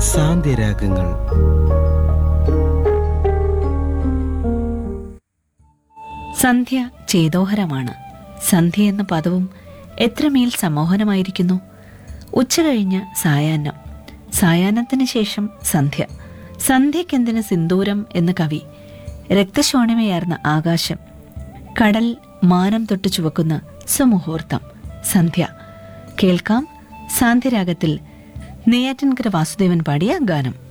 സാന്ത്യരാഗങ്ങൾ സന്ധ്യ ചേതോഹരമാണ് സന്ധ്യ എന്ന പദവും എത്രമേൽ സമ്മോഹനമായിരിക്കുന്നു ഉച്ചകഴിഞ്ഞ് സായാഹ്നം സായാഹ്നത്തിന് ശേഷം സന്ധ്യ സന്ധ്യക്കെന്തിന് സിന്ദൂരം എന്ന കവി രക്തശോണിമയാർന്ന ആകാശം കടൽ മാനം തൊട്ട് ചുവക്കുന്ന സുമുഹൂർത്തം സന്ധ്യ കേൾക്കാം സാന്ധ്യരാഗത്തിൽ നെയ്യാറ്റിൻകര വാസുദേവൻ പാടിയ ഗാനം